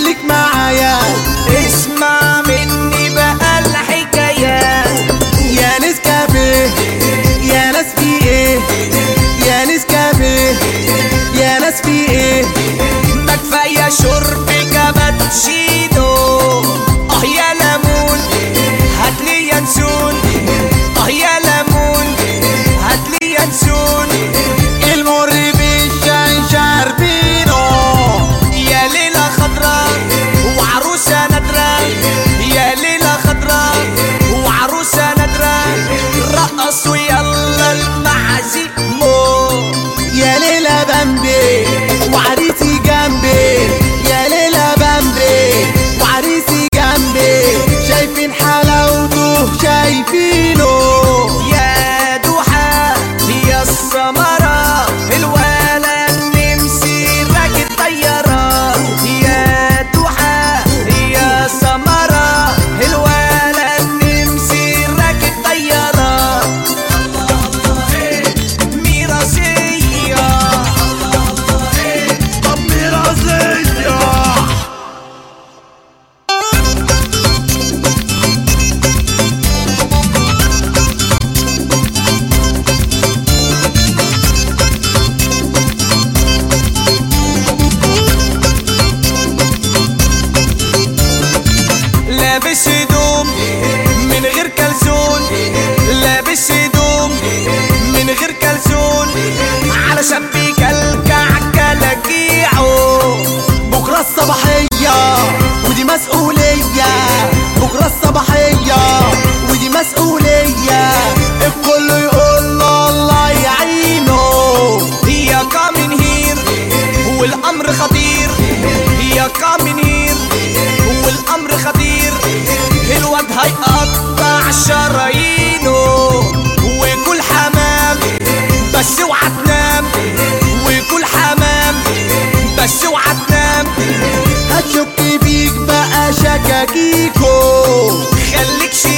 خليك معايا اسمع مني بقى الحكايات يا نسكافيه يا ناس في ايه يا نسكافيه يا ناس في ايه ما كفايه شرب كابتشينو اه يا ليمون هاتلي ينسون اه يا ليمون هاتلي ينسون المر بالشاي شاربينو يا ليلة خضراء وعروسة نادرة يا ليلة خضراء وعروسة نادرة رقصوا يلا المعازيمو يا ليلى بامبي وعريسي جنبي يا ليلى بامبي وعريسي جنبي شايفين حلاوته شايفينه يا دوحة يا السمرة الولا النمسي راكب طيارة يا دوحة يا سمرة الولا النمسي راكب طيارة ميراثية طب ميراثية لابس هدوم من غير كلسون لابس هدوم من غير كلسون علشان بيكلكع كلاكيعه بكرة الصباحية ودي مسؤولية بكرة الصباحية ودي مسؤولية الكل يقول له الله يعينه هي كامن هير والامر خطير هي كامن هير والامر خطير الواد هيقطع شرايينه وكل حمام بس اوعى تنام وكل حمام بس اوعى تنام هتشك فيك بقى شكاكيكو خليك شي